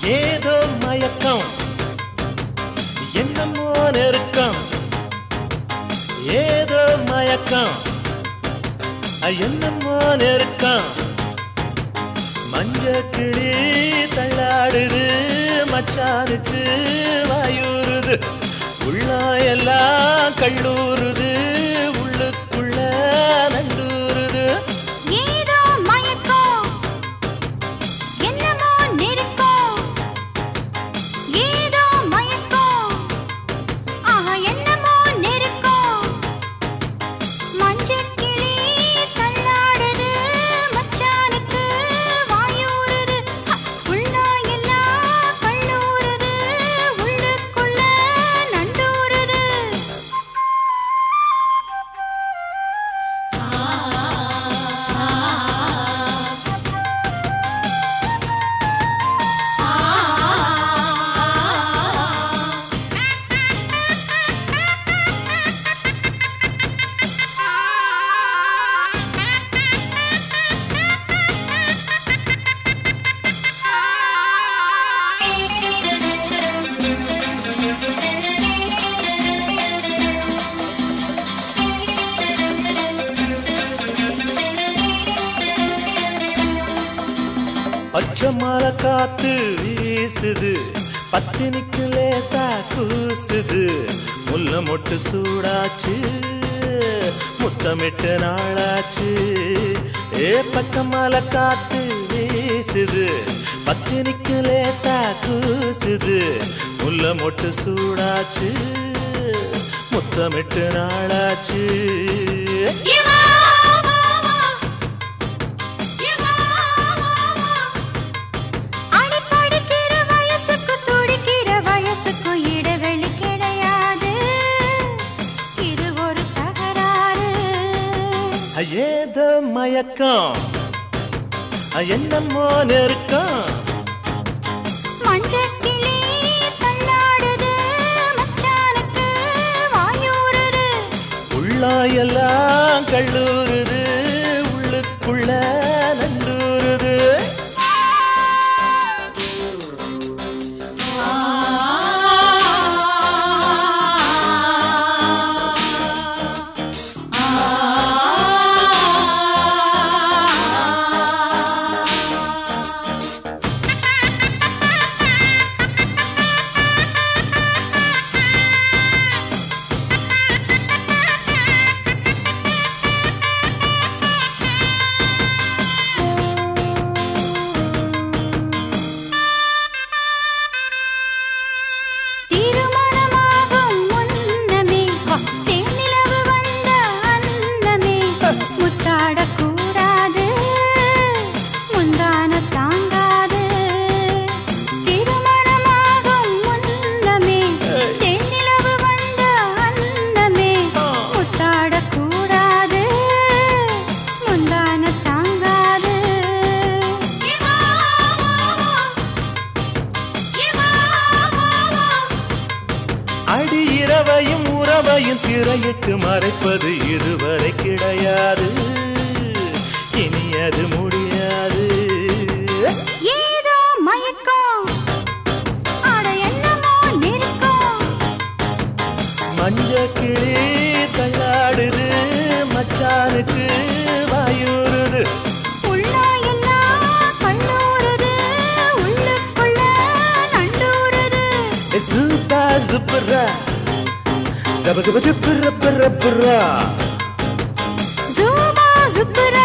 ஏதோ மயக்கம் என்னமோ நெருக்கம் ஏதோ மயக்கம் என்னமோ நெருக்கம் மஞ்ச கிளி தள்ளாடுது மச்சானுக்கு வாயூறுது உள்ளா எல்லாம் கல்லூறுது உள்ளுக்குள்ள நண்டூறுது ஏதோ மயக்கம் என்னமோ நெருக்கம் ஏதோ மயக்கம் ஆஹா என்னமோ நெருக்கம் மஞ்சள் கிளி தள்ளாடுது மச்சானுக்கு வாயூறுது ஹ, உள்ளா எல்லாம் கல்லூறுது உள்ளுக்குள்ள நண்டூறுது பச்சை மலை காத்து வீசுது பத்தினிக்கு லேசா கூசுது முல்ல மொட்டு சூடாச்சு முத்தமிட்டு நாளாச்சு ஏ பச்சை மலை காத்து வீசுது பத்தினிக்கு லேசா கூசுது முல்ல மொட்டு சூடாச்சு முத்தமிட்டு நாளாச்சு அடிப்படுக்கிற வயசுக்கு துடிக்கிற வயசுக்கு இடைவெளி கிடையாது இது ஒரு தகராறு ஏதோ மயக்கம் என்னமோ நெருக்கம் மஞ்சள் கிளி தள்ளாடுது மச்சானுக்கு வாயூறுது உள்ளாயெல்லாம் கல்லூருது உள்ளுக்குள்ள நண்டூருது திருமணமாகும் முன்னமே தேனிலவு வந்த அன்னமே முத்தாடக் கூடாது முந்தான தாங்காது திருமணமாகும் முன்னமே தேனிலவு வந்த அன்னமே முத்தாடக் கூடாது முந்தான தாங்காது அடி இரவையும் உறவையும் திரையிட்டு மறைப்பது இதுவரை கிடையாது இனி அது முடியாது ஏதோ மயக்கம் அட என்னமோ நெருக்கம் மஞ்ச கிளி தள்ளாடுது மச்சானுக்கு வாயூறுது உள்ளா எல்லாம் கண்ணூறுது உள்ளுக்குள்ள நண்டூறுது சூப்பா சூப்பரா சபகபது பிற பிற பிறா ஜூபா ஜுப்புரா